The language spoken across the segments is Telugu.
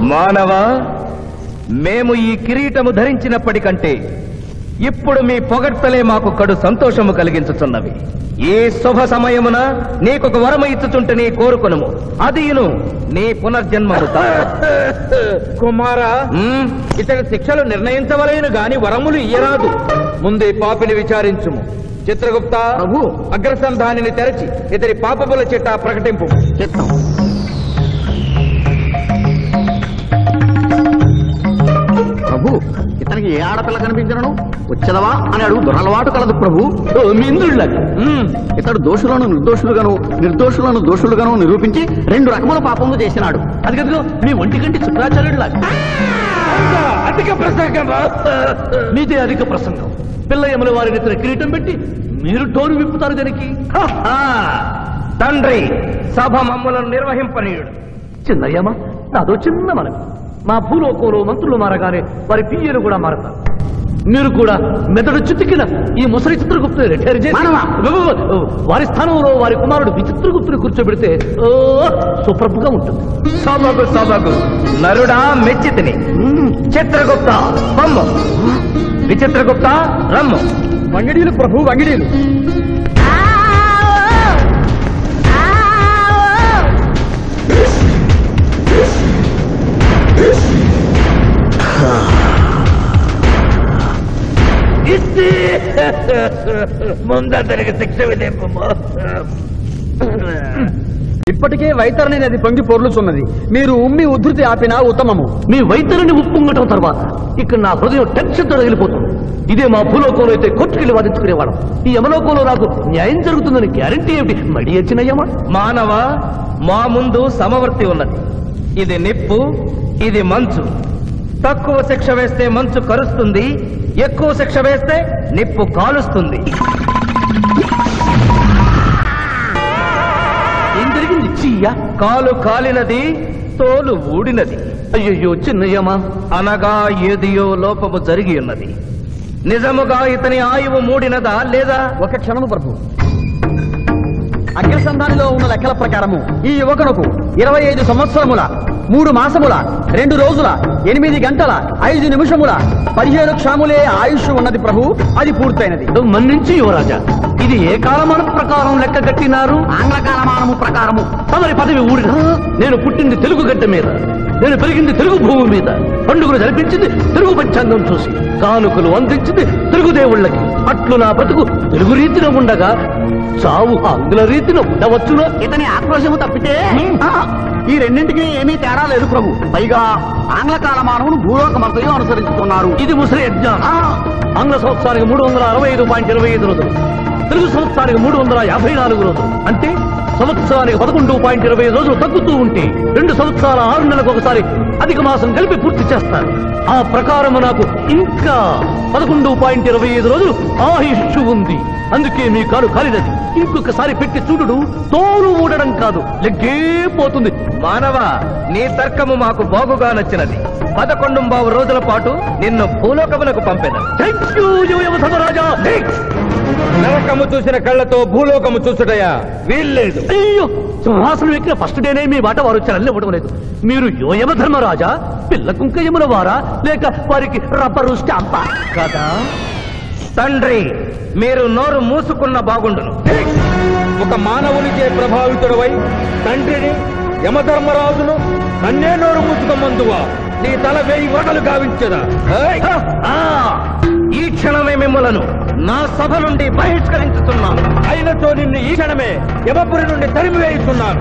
మానవ మేము ఈ కిరీటము ధరించినప్పటికంటే ఇప్పుడు మీ పొగడ్తలే మాకు కడు సంతోషము కలిగించుచున్నవి ఈ శుభ సమయమున నీకొక వరము ఇచ్చుచుంటే నీ కోరుకొనుము అదియును నీ పునర్జన్మము కుమారా ఇతని శిక్షలు నిర్ణయించవలేను గాని వరములు ఇయ్యరాదు ముందే పాపిని విచారించుము చిత్రగుప్త ప్రభు అగ్రసంధానిని తెరచి ఇతని పాపముల చిట్టా ప్రకటింపు చిత్తం ప్రభు ఇతనికి ఏ ఆడపిల్ల కనిపించను వచ్చదవా అని అడుగు దురలవాటు కలదు ప్రభు మింద్రుళ్ళకి ఇతడు దోషులను నిర్దోషులుగాను నిర్దోషులను దోషులుగాను నిరూపించి రెండు రకముల పాపములు చేసినాడు అది కదుగో మీ ఒంటికంటి శుక్రాచార్యుడిలాగా అధిక ప్రసంగం మీదే అధిక ప్రసంగం పిల్ల యముల వారిని ఇతర కిరీటం పెట్టి మీరు టోరు విప్పుతారు దానికి తండ్రి సభ మమ్మలను నిర్వహింపనీయుడు చిన్నయ్యమ్మ నాదో చిన్న మనవి మా భూలోకంలో మంత్రులు మారగానే వారి పియ్యలు కూడా మారతారు మీరు కూడా మెదడు చుట్టుకిన ఈ ముసలి చిత్రగుప్తుని రిటైర్ చేసి మానవా! వారి స్థానంలో వారి కుమారుడు విచిత్రగుప్తుని కూర్చోబెడితే ఓ సుప్రభుగా ఉంటుంది సభకు సభకు నరుడా మెచ్చితిని చిత్రగుప్త బొమ్మ విచిత్రగుప్త రమ్ము వంగిడీలు ప్రభు వంగిడీలు ముందరికి శిక్ష విధింపు ఇప్పటికే వైతరణి నది పొంగి పొర్లుచున్నది మీరు ఉమ్మి ఉధృతి ఆపినా ఉత్తమము మీ వైద్యుని ఉప్పొంగటం తర్వాత ఇక్కడ నా హృదయం టెన్షన్ తొలగిలిపోతుంది ఇదే మా భూలోకంలో అయితే కోర్టుకెళ్ళి వాదించుకునేవాళ్ళం ఈ యమలోకంలో నాకు న్యాయం జరుగుతుందని గ్యారంటీ ఏమిటి మడి వచ్చినయ్యమా మానవ మా ముందు సమవర్తి ఉన్నది ఇది నిప్పు ఇది మంచు తక్కువ శిక్ష వేస్తే మంచు కరుస్తుంది ఎక్కువ శిక్ష వేస్తే నిప్పు కాలుస్తుంది ఏం జరిగింది చీయ కాలు కాలినది తోలు ఊడినది అయ్యయ్యో చిన్నయ్యమా అనగా ఏదియో లోపము జరిగి ఉన్నది నిజముగా ఇతని ఆయువు మూడినదా లేదా ఒక క్షణము ప్రభు అగ్రసంధానిలో ఉన్న లెక్కల ప్రకారము ఈ యువకునకు ఇరవై ఐదు సంవత్సరముల మూడు మాసముల రెండు రోజుల ఎనిమిది గంటల ఐదు నిమిషముల పదిహేను క్షణములే ఆయుష్ ఉన్నది ప్రభు అది పూర్తయినది మన్నించి యువరాజా ఇది ఏ కాలమానం ప్రకారం లెక్క కట్టినారు ఆంగ్ల కాలమానము ప్రకారము తమరి పదవి ఊడిన నేను పుట్టింది తెలుగు గడ్డ మీద నేను పెరిగింది తెలుగు భూమి మీద పండుగలు జరిపించింది తెలుగు పంచాంగం చూసి కానుకలు అందించింది తెలుగు దేవుళ్ళకి అట్లు నా బతుకు తెలుగు రీతిన ఉండగా చావు ఆంగ్ల రీతిన ఉండవచ్చునా ఇతని ఆక్రోశము తప్పితే ఆ, ఈ రెండింటికి ఏమీ తేడా లేదు ప్రభు పైగా ఆంగ్ల కాలమానమును భూలోకమంతయు అనుసరిస్తున్నారు ఇది ముసలి యజ్ఞం ఆంగ్ల సంవత్సరానికి మూడు వందల అరవై ఐదు పాయింట్ ఇరవై ఐదు రోజులు తెలుగు సంవత్సరానికి మూడు వందల యాభై నాలుగు రోజులు అంటే సంవత్సరానికి పదకొండు పాయింట్ ఇరవై ఐదు రోజులు తగ్గుతూ ఉంటే రెండు సంవత్సరాల ఆరు నెలలకు ఒకసారి అధిక మాసం కలిపి పూర్తి చేస్తారు ఆ ప్రకారము నాకు ఇంకా పదకొండు పాయింట్ ఇరవై ఐదు రోజులు ఆయుష్ ఉంది అందుకే మీ కాలు కాలినది ఇంకొకసారి పెట్టి చూడుడు తోలు ఊడడం కాదు లెగ్గే పోతుంది మానవ నీ తర్కము మాకు బాగుగా నచ్చినది పదకొండు బావు రోజుల పాటు నిన్ను భూలోకములకు పంపెదను నరకము చూసిన కళ్ళతో భూలోకము చూసుటయా వీల్లేదు అయ్యో సింహాసనం ఎక్కిన ఫస్ట్ డేనే మీ మాట వారు చెల్లనివ్వడం లేదు మీరు యోయమ ధర్మరాజా పిల్ల కుంకయముల వారా లేక వారికి రబ్బరు స్టాంపా కదా తండ్రి మీరు నోరు మూసుకున్న బాగుండును ఒక మానవునికే ప్రభావితుడవై తండ్రిని యమధర్మరాజును నన్నే నోరు మూసుకోమందువా నీ తల వేయి వడలు గావించదా ఏయ్! ఆ, ఈ క్షణమే మిమ్మలను నా సభ నుండి బహిష్కరించుతున్నాను అయినతో నిన్ను ఈ క్షణమే యమపురి నుండి తరిమి వేయిస్తున్నాను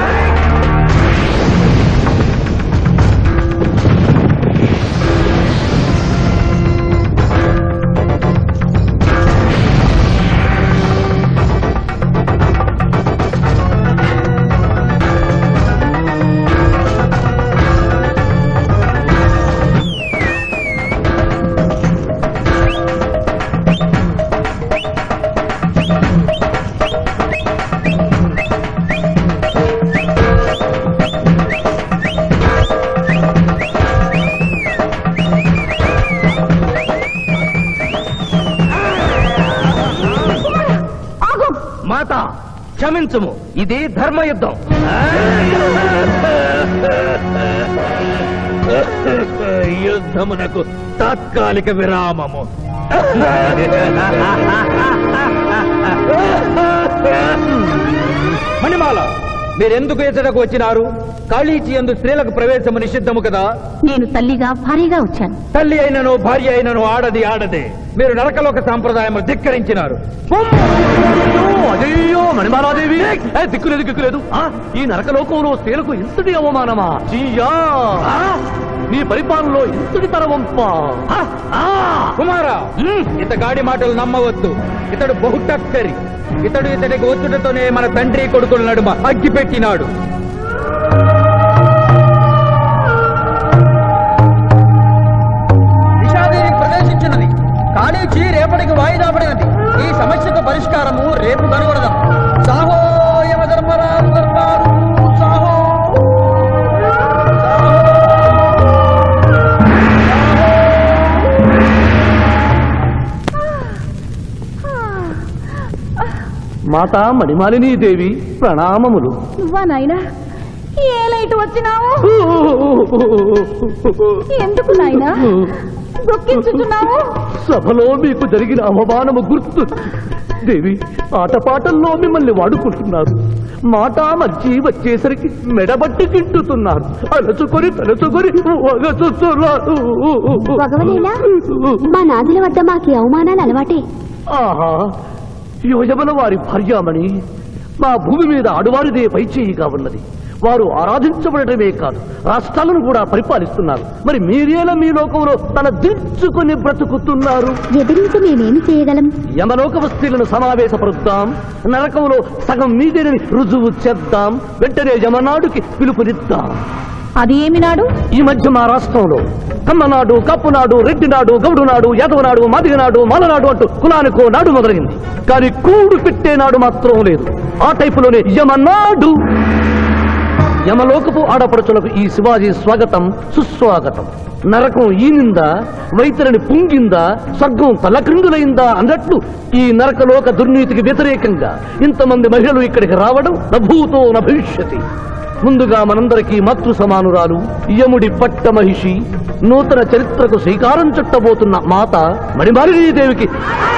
మాత క్షమించుము ఇది ధర్మయుద్ధం యుద్ధమునకు తాత్కాలిక విరామము మణిమాల మీరెందుకు ఎచ్చటకు వచ్చినారు కాళీచి ఎందు స్త్రీలకు ప్రవేశము నిషిద్ధము కదా నేను తల్లిగా భారీగా వచ్చాను తల్లి అయినను భార్య అయినను ఆడది ఆడదే మీరు నరకలోక సాంప్రదాయము ధిక్కరించినారు అయ్యో మణిమాలాదేవి ఏ, దిక్కులేదు దిక్కులేదు ఆ, ఈ నరకలోకంలో స్త్రీలకు ఇంతటి అవమానమా చీయా ఆ, నీ పరిపాలనలో ఇంతటి తరవంప ఆ, ఆ. కుమారా ఇతగాడి మాటలు నమ్మవద్దు ఇతడు బహుటక్కరి ఇతడు ఇతడికి వచ్చుటతోనే మన తండ్రి కొడుకుల నడుమ అగ్గి పెట్టినాడు నిషాదేవి ప్రవేశించినది కాళీచి రేపటికి వాయిదా పడినది ఈ సమస్యకు పరిష్కారము రేపు కనుగొనదాం సాహో యమ ధర్మరాజు దర్బారు సాహో మాతా మణిమాలిని దేవి ప్రణామములు నువ్వా నాయనా ఏ లైట్ వచ్చినావు ఎందుకు నాయనా దొక్కించుతున్నావు సభలో మీకు జరిగిన అవమానము గుర్తు దేవి ఆటపాటల్లో మిమ్మల్ని వాడుకుంటున్నారు మాట మర్చి వచ్చేసరికి మెడబట్టి తింటున్నారు అలచుకొని తలచుకొని వగచుస్తున్నారు భగవనేలా మా నాదుల వద్ద మాకి అవమానాలు అలవాటే ఆహా యోజమన వారి భార్యామణి మా భూమి మీద ఆడువారిదే పైచేయిగా ఉన్నది వారు ఆరాధించబడటమే కాదు రాష్ట్రాలను కూడా పరిపాలిస్తున్నారు మరి మీరేలా మీ లోకంలో తన దించుకొని బ్రతుకుతున్నారు ఎదిరించి మేమేమి చేయగలం యమలోక వస్తువులను సమావేశపరుద్దాం నరకంలో సగం మీదేనని రుజువు చేద్దాం వెంటనే యమనాడుకి పిలుపునిద్దాం అది ఏమి నాడు ఈ మధ్య మా రాష్ట్రంలో కమ్మనాడు కప్పునాడు రెడ్డినాడు గౌడునాడు యాదవనాడు మాదిగనాడు మాలనాడు అంటూ కులానికో నాడు మొదలైంది కానీ కూడు పెట్టే నాడు మాత్రం లేదు ఆ టైపులోనే యమనాడు యమలోకపు ఆడపడుచులకు ఈ శివాజీ స్వాగతం సుస్వాగతం నరకం ఈనిందా వైతరిని పుంగిందా స్వర్గం తలక్రిందులైందా అన్నట్లు ఈ నరకలోక దుర్నీతికి వ్యతిరేకంగా ఇంతమంది మహిళలు ఇక్కడికి రావడం నభూతో నభవిష్యతి ముందుగా మనందరికీ మాతృ సమానురాలు యముడి పట్ట మహిషి నూతన చరిత్రకు శ్రీకారం చుట్టబోతున్న మాత మణిమాలినీదేవికి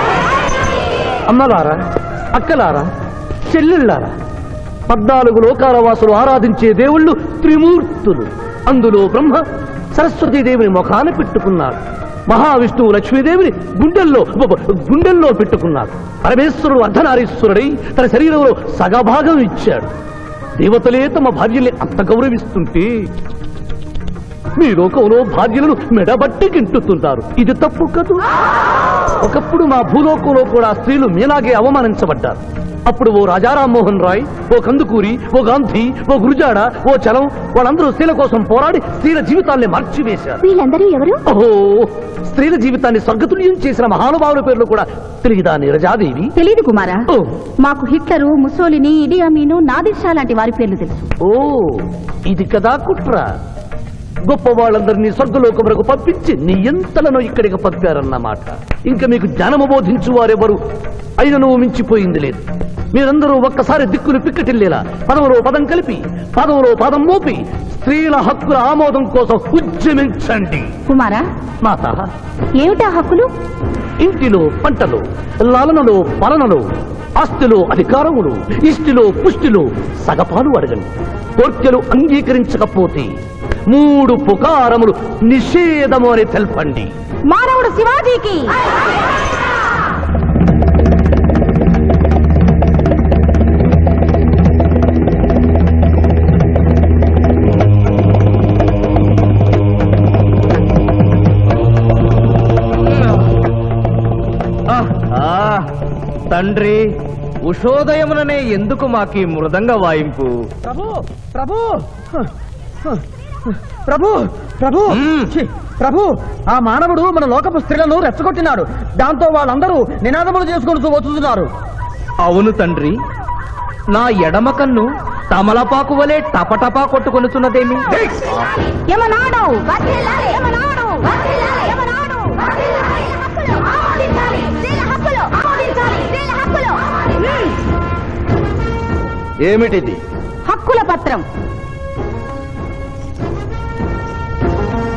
అమ్మలారా అక్కలారా చెల్లెళ్ళారా పద్నాలుగు లోకాల వాసులు ఆరాధించే దేవుళ్ళు త్రిమూర్తులు అందులో బ్రహ్మ సరస్వతీదేవిని ముఖాన పెట్టుకున్నాడు మహావిష్ణువు లక్ష్మీదేవిని గుండెల్లో బ- బ- గుండెల్లో పెట్టుకున్నాడు పరమేశ్వరుడు అర్ధనారీశ్వరుడై తన శరీరంలో సగభాగం ఇచ్చాడు దేవతలే తమ భార్యల్ని అంత గౌరవిస్తుంటే మీ లోకంలో భార్యలను మెడబట్టి గింటుతుంటారు ఇది తప్పు కదూ ఒకప్పుడు మా భూలోకంలో కూడా స్త్రీలు మీలాగే అవమానించబడ్డారు అప్పుడు ఓ రాజారామ్మోహన్ రాయ్ ఓ కందుకూరి ఓ గాంధీ ఓ గురుజాడ ఓ చలం వాళ్ళందరూ స్త్రీల కోసం పోరాడి స్త్రీల జీవితాల్ని మార్చివేశారు వీళ్ళందరూ ఎవరు ఓహో స్త్రీల జీవితాన్ని స్వర్గతుల్యం చేసిన మహానుభావుల పేర్లు కూడా తెలియదా నీరజాదేవి తెలీదు కుమారా ఓ మాకు Hitler Mussolini Idi Amin Nadir Shah లాంటి వారి పేర్లు తెలుసు ఓ ఇది కదా కుట్ర గొప్ప వాళ్ళందరినీ స్వర్గలోకములకు పంపించి నీ ఎంతలను ఇక్కడికి పంపారన్నమాట ఇంకా మీకు జ్ఞానము బోధించు వారెవరు అయినను మించిపోయింది లేదు మీరందరూ ఒక్కసారి దిక్కులు పిక్కటిల్లేలా పదములో పదం కలిపి పదములో పదం మోపి స్త్రీల హక్కుల ఆమోదం కోసం ఉద్యమించండి కుమారా మాత ఏమిటా హక్కులు ఇంటిలో పంటలు లాలనలో పాలనలో ఆస్తిలో అధికారములు ఇష్టిలో పుష్టిలో సగపాలు అడగండి కోర్కెలు అంగీకరించకపోతే మూడు పుకారములు నిషేధము అని తెల్పండి మానవుడు శివాజీకి తండ్రి ఉషోదయముననే ఎందుకు మాకి మృదంగ వాయింపు ప్రభు ప్రభు ప్రభు ప్రభు ఛీ, ప్రభు ఆ మానవుడు మన లోకపు స్త్రీలను రెచ్చగొట్టినాడు దాంతో వాళ్ళందరూ నినాదములు చేసుకుంటూ వస్తున్నారు అవును తండ్రి నా ఎడమ కన్ను తమలపాకు వలె టపటపా కొట్టుకొనుచున్నదేమి యమనాడు యమనాడు! యమనాడు! హక్కులు! ఆమోదించాలి! స్త్రీల హక్కులు! ఆమోదించాలి! స్త్రీల హక్కులు! ఏమిటిది హక్కుల పత్రం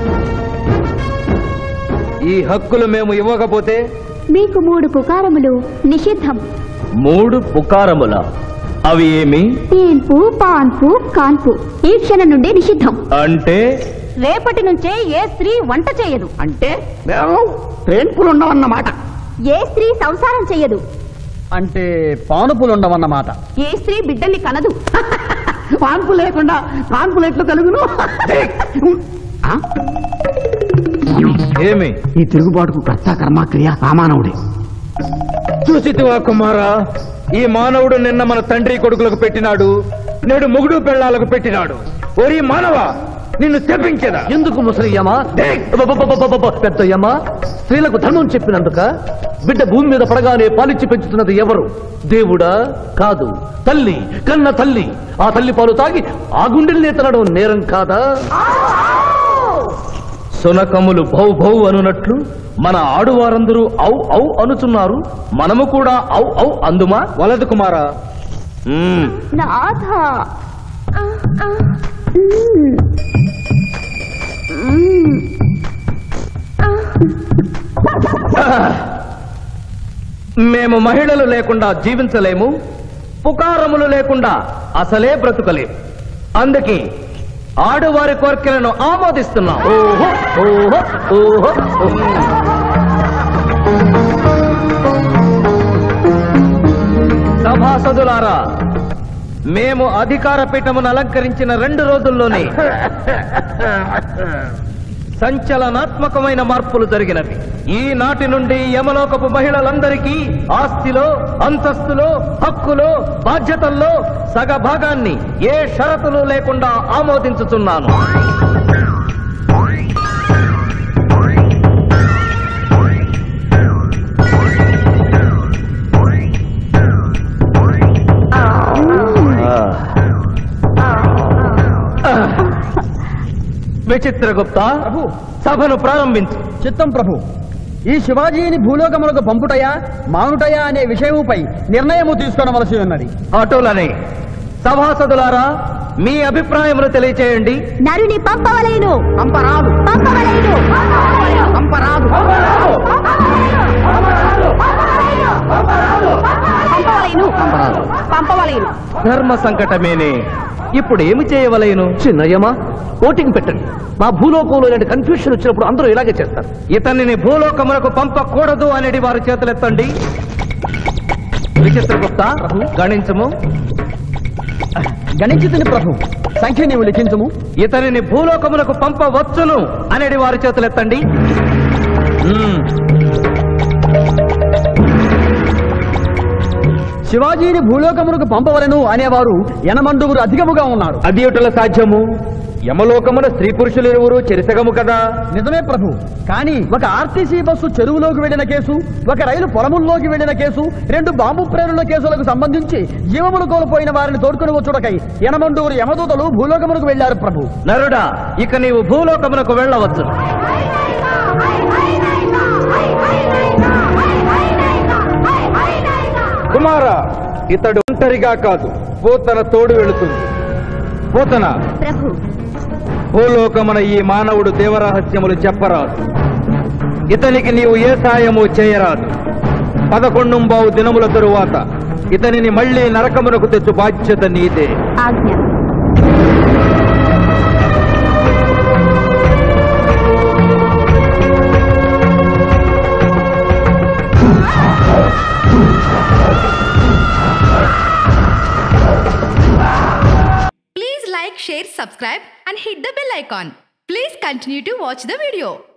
ఈ హక్కులు మేము ఇవ్వకపోతే మీకు మూడు పుకారములు నిషిద్ధం మూడు పుకారముల అవి ఏమి తేన్పు పాన్పు కాన్పు ఈ క్షణం నుండి నిషిద్ధం అంటే రేపటి నుంచే ఏ స్త్రీ వంట చేయదు అంటే మేము ట్రైన్పులు ఉండవన్నమాట ఏ స్త్రీ సంసారం చెయ్యదు అంటే పానుపులు ఉండవన్నమాట ఏ స్త్రీ బిడ్డల్ని కనదు పాన్పు లేకుండా పాన్పులు ఎట్లు కలుగును ఆ? ఏమి ఈ తిరుగుబాటుకు కర్త కర్మ క్రియ రామానవుడే చూసితివా కుమారా ఈ మానవుడు నిన్న మన తండ్రి కొడుకులకు పెట్టినాడు నేడు మొగుడు పెళ్ళాలకు పెట్టినాడు ఓరి మానవ నిన్ను తెప్పించదా ఎందుకు ముసలియమా పెద్దయ్యమ్మా స్త్రీలకు ధర్మం చెప్పినందుక బిడ్డ భూమి మీద పడగానే పాలిచ్చి పెంచుతున్నది ఎవరు దేవుడా కాదు తల్లి కన్న తల్లి ఆ తల్లి పాలు తాగి ఆ గుండెల్ని తనడం నేరం కాదా సునకములు భౌ భౌ అనునట్లు మన ఆడువారందరూ ఔ ఔ అనుచున్నారు మనము కూడా ఔ ఔ అందుమా వలదు కుమారా మ్మ్. నాథ మేము మహిళలు లేకుండా జీవించలేము పుకారములు లేకుండా అసలే బ్రతుకలేము అందుకే ఆడువారి కోరికలను ఆమోదిస్తున్నాం ఓహో ఓహో ఓహో ఓహో. సభాసదులారా మేము అధికార పీఠమును అలంకరించిన రెండు రోజుల్లోనే సంచలనాత్మకమైన మార్పులు జరిగినవి ఈనాటి నుండి యమలోకపు మహిళలందరికీ ఆస్తిలో అంతస్తులో హక్కులో బాధ్యతల్లో సగ భాగాన్ని ఏ షరతులు లేకుండా ఆమోదించుతున్నాను విచిత్రగుప్త సభను ప్రారంభించు చిత్తం ప్రభు ఈ శివాజీని భూలోకములకు పంపుటయా మానుటయా అనే విషయముపై నిర్ణయము తీసుకోవలసి ఉన్నది అటులనే సభాసదులారా మీ అభిప్రాయములు తెలియచేయండి నరుని పంపవలేను పంపరాదు పంపవలేను పంపరాదు పంపవలేను పంపవలేను ధర్మ సంకటమేనే ఇప్పుడు ఏమి చేయవలేను చిన్నయ్యమా ఓటింగ్ పెట్టండి మా భూలోకంలో ఇలాంటి కన్ఫ్యూషన్ వచ్చినప్పుడు అందరూ ఇలాగే చేస్తారు ఇతనిని భూలోకములకు పంపకూడదు అనేది వారి చేతులెత్తండి విచిత్రగుప్త గణించము గణించుతుని ప్రభు సంఖ్య నీవు లిఖించము ఇతనిని భూలోకములకు పంపవచ్చును అనేది వారి చేతులెత్తండి మ్మ్. శివాజీని భూలోకమునకు పంపవలను అనేవారు ఎనమండుగురు అధికముగా ఉన్నారు అది ఎటుల సాధ్యము యమలోకమున స్త్రీ పురుషులు ఇరువురు చెరిసగము కదా నిజమే ప్రభు కానీ ఒక ఆర్టీసీ బస్సు చెరువులోకి వెళ్లిన కేసు ఒక రైలు పొలముల్లోకి వెళ్లిన కేసు రెండు బాంబు ప్రేరుల కేసులకు సంబంధించి జీవములు కోల్పోయిన వారిని తోడుకుని వచ్చుటకై ఎనమండుగురు యమదూతలు భూలోకమునకు వెళ్లారు ప్రభు నరుడా ఇక నీవు భూలోకమునకు వెళ్ళవచ్చు కుమార ఇతడు ఒంటరిగా కాదు పోతన తోడు వెళుతుంది పోతన ప్రభు భూలోకమున ఈ మానవుడు దేవరహస్యములు చెప్పరాదు ఇతనికి నీవు ఏ సాయము చేయరాదు పదకొండుంబావు దినముల తరువాత ఇతనిని మళ్ళీ నరకమునకు తెచ్చు బాధ్యత నీదే ఆజ్ఞ Please like, share, subscribe and hit the bell icon. Please continue to watch the video.